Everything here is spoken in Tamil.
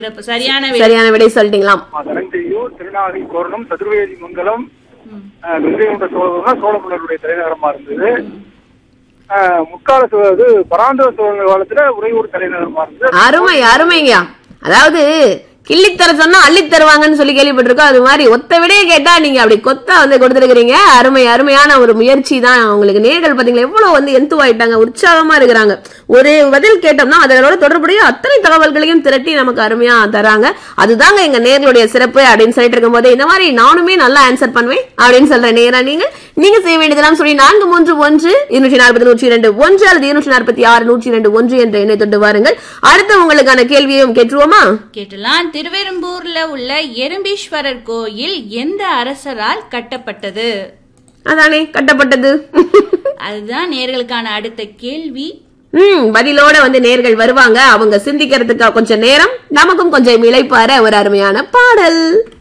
சிறப்பு. சரியான விடை. சரியான விடை சொல்லிட்டீங்களாம் தனஞ்செய்யூர் திருநாகை கோரணம் சதுர்வேதி மங்கலம் கங்கைகொண்ட சோழபுரம் சோழமன்னருடைய தலைநகரமா இருந்தது அஹ், முற்கால சோ- இது பராந்தக சோழர்கள் காலத்துல உறையூர் தலைநகரமா இருந்தது அருமை அருமைங்கய்யா அதாவது கிள்ளித் தர சொன்னா அள்ளித் தருவாங்கன்னு சொல்லி கேள்விப்பட்டிருக்கோம் அது மாதிரி ஒத்த விடையே கேட்டா நீங்க அப்படி கொத்தா வந்து கொடுத்துருக்கீங்க அருமை அருமையான ஒரு முயற்சி தான் உங்களுக்கு நேர்கள் பாத்தீங்களா எவ்வளவு வந்து எந்துவாயிட்டாங்க உற்சாகமா இருக்கிறாங்க ஒரு பதில் கேட்டோம்னா அதோட தொடர்புடைய அத்தனை தகவல்களையும் திரட்டி நமக்கு அருமையா தராங்க அதுதாங்க எங்க நேர்களுடைய சிறப்பு அப்படின்னு சொல்லிட்டு இருக்கும்போது இந்த மாதிரி நானுமே நல்லா ஆன்சர் பண்ணுவேன் அப்படின்னு சொல்ற நேரா நீங்க நீங்க செய்ய வேண்டியதெல்லாம் சொல்லி நான்கு மூன்று ஒன்று இருநூற்றி நாற்பது நூற்றி இரண்டு ஒன்று அல்லது இருநூற்றி நாற்பத்தி ஆறு நூற்றி இரண்டு ஒன்று என்ற எண்ணை தொட்டு வாருங்கள் அடுத்து உங்களுக்கான கேள்வியையும் கேட்டுருவோமா கேட்டலாம் திருவெரும்பூர்ல உள்ள எறும்பீஸ்வரர் கோயில் எந்த அரசரால் கட்டப்பட்டது அதானே கட்டப்பட்டது அதுதான் நேர்களுக்கான அடுத்த கேள்வி ம் பதிலோட வந்து நேர்கள் வருவாங்க அவங்க சிந்திக்கிறதுக்கு கொஞ்சம் நேரம் நமக்கும் கொஞ்சம் இளைப்பாற ஒரு அருமையான பாடல்